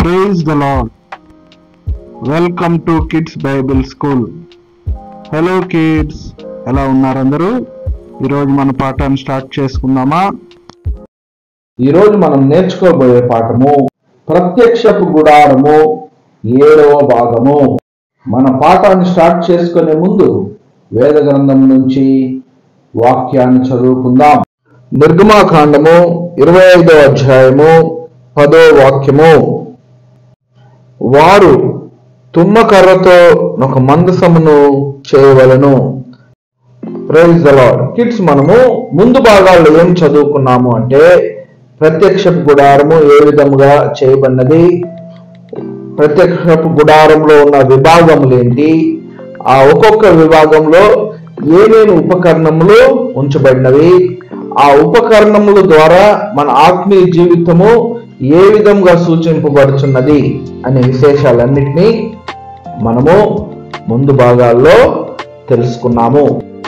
praise the Lord welcome to kids Bible school hello kids ఎలా ఉన్నారు అందరూ ఈరోజు మన పాఠాన్ని స్టార్ట్ చేసుకుందామా ఈరోజు మనం నేర్చుకోబోయే పాఠము ప్రత్యక్షపు గుడారము ఏడవ భాగము మన పాఠాన్ని స్టార్ట్ చేసుకునే ముందు వేద గ్రంథం నుంచి వాక్యాన్ని చదువుకుందాం నిర్గమాకాండము ఇరవై ఐదో అధ్యాయము పదో వాక్యము వారు తుమ్మకర్రతో ఒక మందసమును చేయవలను ప్రైజ్ ద లార్డ్ కిడ్స్ మనము ముందు భాగాల్లో ఏం చదువుకున్నాము అంటే ప్రత్యక్షపు గుడారము ఏ విధముగా చేయబడినది ప్రత్యక్షపు గుడారంలో ఉన్న విభాగములు ఏంటి ఆ ఒక్కొక్క విభాగంలో ఏమేమి ఉపకరణములు ఉంచబడినవి ఆ ఉపకరణముల ద్వారా మన ఆత్మీయ జీవితము ఏ విధంగా సూచింపబడుచున్నది అనే విశేషాలన్నిటినీ మనము ముందు భాగాల్లో తెలుసుకున్నాము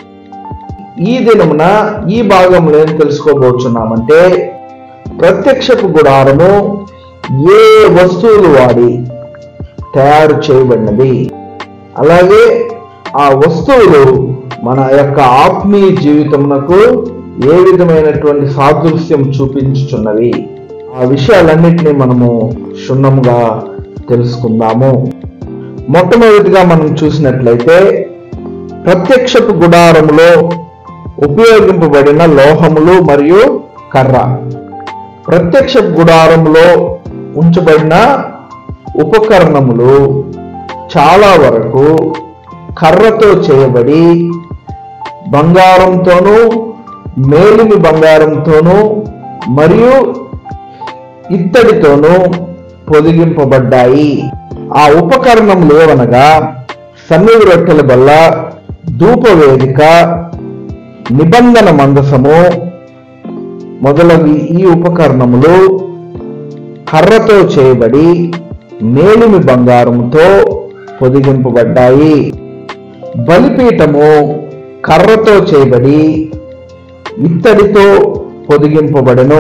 ఈ దినమున ఈ భాగంలో ఏం తెలుసుకోబోతున్నామంటే ప్రత్యక్షపు గుడారము ఏ వస్తువులు వాడి తయారు చేయబడినది అలాగే ఆ వస్తువులు మన యొక్క ఆత్మీయ జీవితమునకు ఏ విధమైనటువంటి సాదృశ్యం చూపించుచున్నవి ఆ విషయాలన్నిటినీ మనము క్షుణ్ణంగా తెలుసుకుందాము మొట్టమొదటిగా మనం చూసినట్లయితే ప్రత్యక్షపు గుడారములో ఉపయోగింపబడిన లోహములు మరియు కర్ర ప్రత్యక్ష గుడారంలో ఉంచబడిన ఉపకరణములు చాలా వరకు కర్రతో చేయబడి బంగారంతోనూ మేలిమి బంగారంతోనూ మరియు ఇత్తడితోనూ పొదిగింపబడ్డాయి ఆ ఉపకరణములు ఏవనగా సన్నిధి రొట్టెల బల్ల ధూపవేదిక నిబంధన మందసము మొదలగు ఈ ఉపకరణములు కర్రతో చేయబడి మేలిమి బంగారంతో పొదిగింపబడ్డాయి బలిపీఠము కర్రతో చేయబడి ఇత్తడితో పొదిగింపబడెను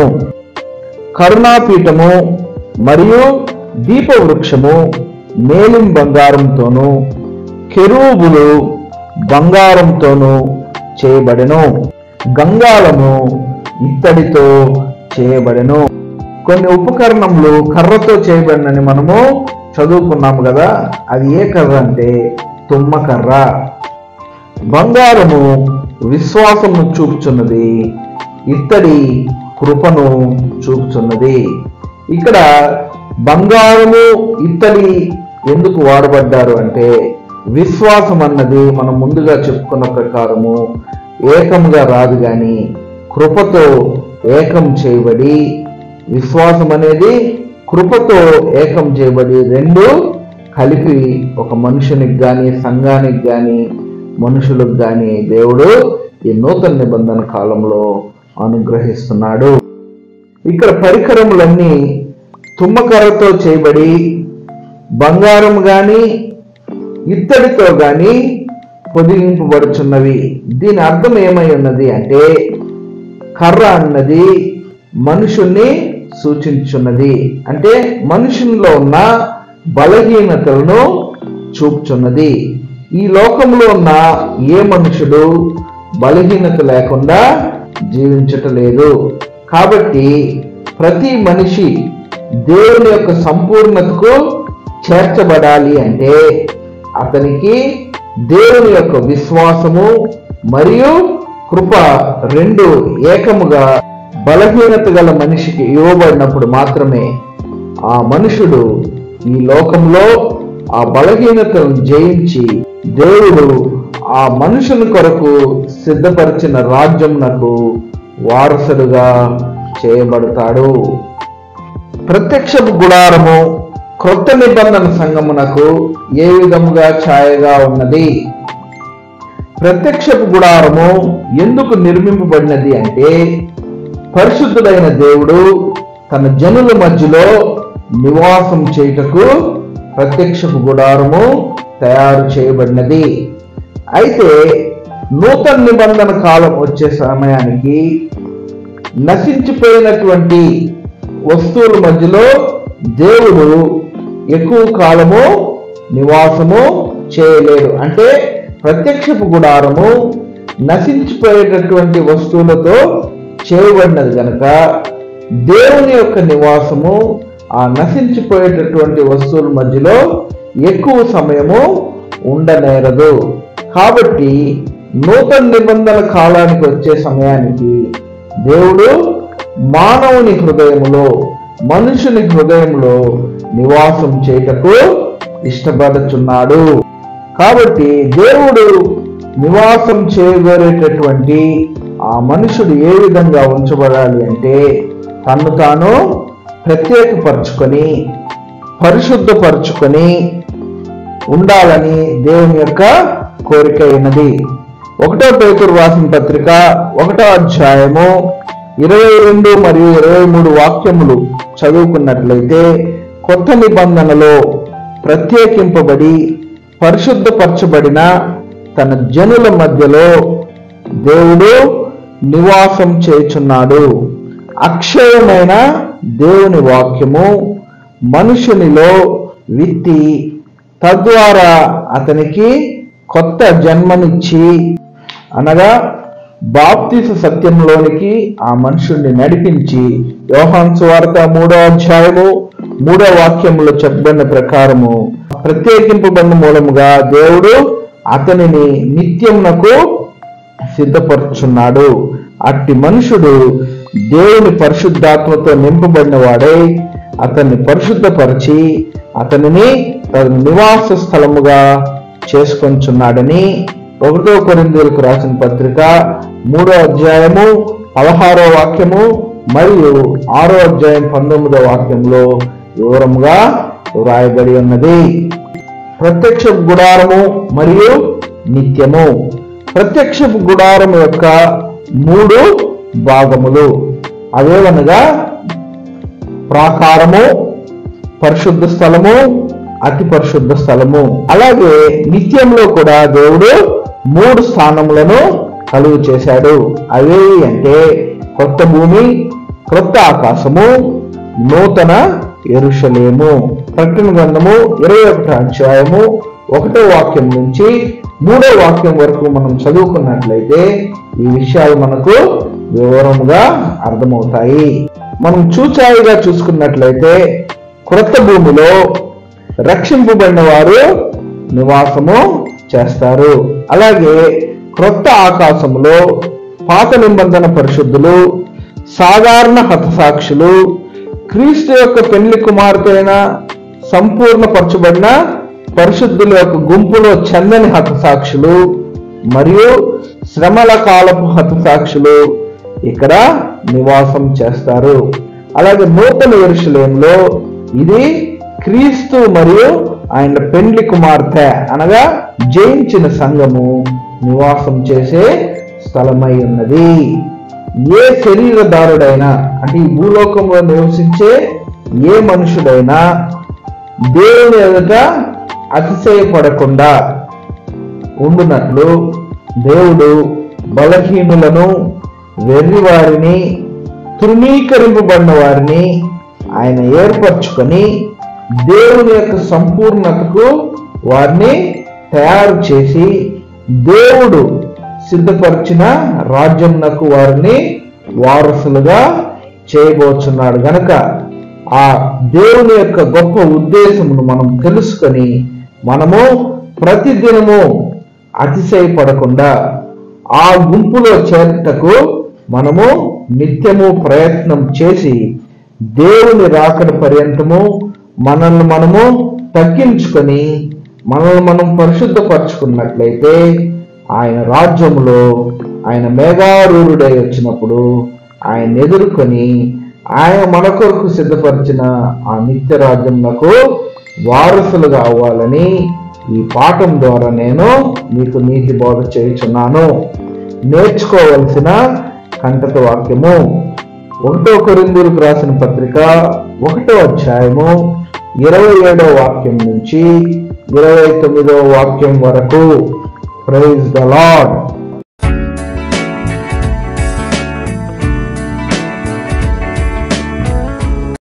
కరుణాపీఠము మరియు దీపవృక్షము మేలిం బంగారంతోను కెరూబులు బంగారంతోను చేయబడెను గంగాలము ఇత్తడితో చేయబడెను కొన్ని ఉపకరణములు కర్రతో చేయబడినని మనము చదువుకున్నాము కదా అది ఏ కర్ర అంటే తుమ్మ కర్ర బంగారము విశ్వాసమును చూపుచున్నది ఇత్తడి కృపను చూపుచున్నది ఇక్కడ బంగారము ఇత్తడి ఎందుకు వాడబడ్డారు అంటే విశ్వాసం అన్నది మనం ముందుగా చెప్పుకున్న ప్రకారము ఏకంగా రాదు గాని కృపతో ఏకం చేయబడి విశ్వాసం అనేది కృపతో ఏకం చేయబడి రెండు కలిపి ఒక మనుషునికి గాని సంఘానికి గాని మనుషులకు గాని దేవుడు ఈ నూతన నిబంధన కాలంలో అనుగ్రహిస్తున్నాడు ఇక్కడ పరికరములన్నీ తుమ్మకర్రతో చేయబడి బంగారం గాని ఇత్తడితో గాని పొదిగింపబడుచున్నవి దీని అర్థం ఏమై ఉన్నది అంటే కర్ర అన్నది మనుషుణ్ణి సూచించున్నది అంటే మనుషునిలో ఉన్న బలహీనతలను చూపుచున్నది ఈ లోకంలో ఉన్న ఏ మనుషుడు బలహీనత లేకుండా జీవించటలేదు కాబట్టి ప్రతి మనిషి దేవుని యొక్క సంపూర్ణతకు చేర్చబడాలి అంటే అతనికి దేవుని యొక్క విశ్వాసము మరియు కృప రెండు ఏకముగా బలహీనత గల మనిషికి ఇవ్వబడినప్పుడు మాత్రమే ఆ మనుషుడు ఈ లోకంలో ఆ బలహీనతను జయించి దేవుడు ఆ మనుషుని కొరకు సిద్ధపరిచిన రాజ్యంనకు వారసుడుగా చేయబడతాడు ప్రత్యక్షపు గుడారము క్రొత్త నిబంధన సంగమునకు ఏ విధముగా ఛాయగా ఉన్నది ప్రత్యక్షపు గుడారము ఎందుకు నిర్మింపబడినది అంటే పరిశుద్ధుడైన దేవుడు తన జనుల మధ్యలో నివాసం చేయుటకు ప్రత్యక్షపు గుడారము తయారు చేయబడినది అయితే నూతన నిబంధన కాలం వచ్చే సమయానికి నశించిపోయినటువంటి వస్తువుల మధ్యలో దేవుడు ఎక్కువ కాలము నివాసము చేయలేరు అంటే ప్రత్యక్షపు గుడారము నశించిపోయేటటువంటి వస్తువులతో చేయబడినది కనుక దేవుని యొక్క నివాసము ఆ నశించిపోయేటటువంటి వస్తువుల మధ్యలో ఎక్కువ సమయము ఉండనేరదు కాబట్టి నూతన నిబంధన కాలానికి వచ్చే సమయానికి దేవుడు మానవుని హృదయములో మనుషుని హృదయంలో నివాసం చేయటకు ఇష్టపడుచున్నాడు కాబట్టి దేవుడు నివాసం చేయగోరేటటువంటి ఆ మనుషుడు ఏ విధంగా ఉంచబడాలి అంటే తన్ను తాను ప్రత్యేకపరచుకొని పరిశుద్ధపరచుకొని ఉండాలని దేవుని యొక్క కోరిక అయినది ఒకటో పేతురు రాసిన పత్రిక ఒకటో అధ్యాయము ఇరవై రెండు మరియు ఇరవై మూడు వాక్యములు చదువుకున్నట్లయితే కొత్త నిబంధనలో ప్రత్యేకింపబడి పరిశుద్ధపరచబడిన తన జనుల మధ్యలో దేవుడు నివాసం చేయుచున్నాడు అక్షయమైన దేవుని వాక్యము మనుషునిలో విత్తి తద్వారా అతనికి కొత్త జన్మనిచ్చి అనగా బాప్తిస సత్యంలోనికి ఆ మనుషుణ్ణి నడిపించి యోహాన్ సువార్త మూడో అధ్యాయము మూడో వాక్యములో చెప్పబడిన ప్రకారము ప్రత్యేకింపబడిన మూలముగా దేవుడు అతనిని నిత్యమునకు సిద్ధపరుచున్నాడు అట్టి మనుషుడు దేవుని పరిశుద్ధాత్మతో నింపబడిన వాడై అతన్ని పరిశుద్ధపరిచి అతనిని తన నివాస స్థలముగా చేసుకొంచున్నాడని ఒకటో కొరిందీలకు రాసిన పత్రిక మూడో అధ్యాయము పదహారో వాక్యము మరియు ఆరో అధ్యాయం పంతొమ్మిదో వాక్యంలో వివరంగా వ్రాయబడి ఉన్నది ప్రత్యక్ష గుడారము మరియు నిత్యము ప్రత్యక్ష గుడారం యొక్క మూడు భాగములు అవేవనగా ప్రాకారము పరిశుద్ధ స్థలము అతి పరిశుద్ధ స్థలము అలాగే నిత్యంలో కూడా దేవుడు మూడు స్థానములను కలుగు చేశాడు అవేవి అంటే కొత్త భూమి క్రొత్త ఆకాశము నూతన ఎరుషలేము ప్రకటన గ్రంథము ఇరవై ఒకటో అధ్యాయము ఒకటో వాక్యం నుంచి మూడో వాక్యం వరకు మనం చదువుకున్నట్లయితే ఈ విషయాలు మనకు వివరముగా అర్థమవుతాయి మనం చూచాయిగా చూసుకున్నట్లయితే క్రొత్త భూమిలో రక్షింపబడిన వారు నివాసము చేస్తారు అలాగే క్రొత్త ఆకాశములో పాత నిబంధన పరిశుద్ధులు సాధారణ హతసాక్షులు క్రీస్తు యొక్క పెళ్లి కుమార్తె అయిన సంపూర్ణపరచబడిన పరిశుద్ధుల యొక్క గుంపులో చందని హతసాక్షులు మరియు శ్రమల కాలపు హతసాక్షులు ఇక్కడ నివాసం చేస్తారు అలాగే నూతన ఎరుషలేంలో ఇది క్రీస్తు మరియు ఆయన పెండ్లి కుమార్తె అనగా జయించిన సంఘము నివాసం చేసే స్థలమై ఉన్నది ఏ శరీరదారుడైనా అంటే ఈ భూలోకంలో నివసించే ఏ మనుషుడైనా దేవుని ఎదుట అతిశయపడకుండా ఉండునట్లు దేవుడు బలహీనులను వెర్రివారిని తృణీకరింపబడిన వారిని ఆయన ఏర్పరచుకొని దేవుని యొక్క సంపూర్ణతకు వారిని తయారు చేసి దేవుడు సిద్ధపరిచిన రాజ్యంనకు వారిని వారసులుగా చేయబోచున్నాడు గనక ఆ దేవుని యొక్క గొప్ప ఉద్దేశమును మనం తెలుసుకొని మనము ప్రతిదినము అతిశయపడకుండా ఆ గుంపులో చేరటకు మనము నిత్యము ప్రయత్నం చేసి దేవుని రాకడ పర్యంతము మనల్ని మనము తగ్గించుకొని మనల్ని మనం పరిశుద్ధపరచుకున్నట్లయితే ఆయన రాజ్యములో ఆయన మేఘారూరుడై వచ్చినప్పుడు ఆయన ఎదుర్కొని ఆయన మన కొరకు సిద్ధపరిచిన ఆ నిత్య రాజ్యములకు వారసులుగా అవ్వాలని ఈ పాఠం ద్వారా నేను మీకు నీతి బోధ చేయుచున్నాను నేర్చుకోవలసిన కంటక వాక్యము ఒకటో కొరిందూరుకు రాసిన పత్రిక ఒకటో అధ్యాయము ఇరవై ఏడో వాక్యం నుంచి ఇరవై తొమ్మిదో వాక్యం వరకు ప్రైజ్ ద లాడ్